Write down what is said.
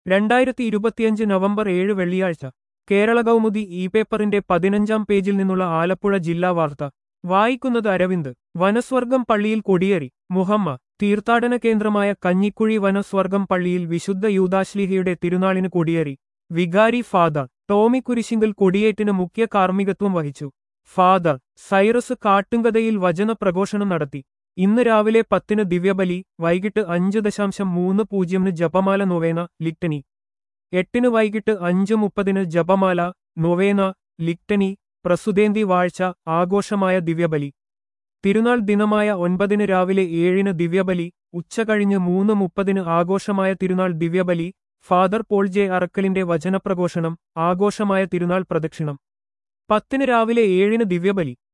രണ്ടായിരത്തി ഇരുപത്തിയഞ്ച് നവംബർ ഏഴ് വെള്ളിയാഴ്ച കേരള കൗമുദി ഇ പേപ്പറിന്റെ പതിനഞ്ചാം പേജിൽ നിന്നുള്ള ആലപ്പുഴ ജില്ലാ വാർത്ത വായിക്കുന്നത് അരവിന്ദ് വനസ്വർഗം പള്ളിയിൽ കൊടിയേറി മുഹമ്മ തീർത്ഥാടന കേന്ദ്രമായ കഞ്ഞിക്കുഴി വനസ്വർഗം പള്ളിയിൽ വിശുദ്ധ യൂദാശ്ലീഹയുടെ തിരുനാളിന് കൊടിയേറി വികാരി ഫാദർ ടോമി കുരിശിങ്കൽ കൊടിയേറ്റിന് മുഖ്യ കാർമ്മികത്വം വഹിച്ചു ഫാദർ സൈറസ് കാട്ടുങ്കതയിൽ വചന പ്രഘോഷണം നടത്തി ഇന്ന് രാവിലെ പത്തിന് ദിവ്യബലി വൈകിട്ട് അഞ്ച് ദശാംശം മൂന്ന് പൂജ്യമിന് ജപമാല നൊവേന ലിക്ടനി എട്ടിന് വൈകിട്ട് അഞ്ച് മുപ്പതിന് ജപമാല നൊവേന ലിക്ടനി പ്രസുതേന്തി വാഴ്ച ആഘോഷമായ ദിവ്യബലി തിരുനാൾ ദിനമായ ഒൻപതിന് രാവിലെ ഏഴിന് ദിവ്യബലി ഉച്ചകഴിഞ്ഞ് മൂന്ന് മുപ്പതിന് ആഘോഷമായ തിരുനാൾ ദിവ്യബലി ഫാദർ പോൾ ജെ അറക്കലിന്റെ വചനപ്രഘോഷണം ആഘോഷമായ തിരുനാൾ പ്രദക്ഷിണം പത്തിന് രാവിലെ ഏഴിന് ദിവ്യബലി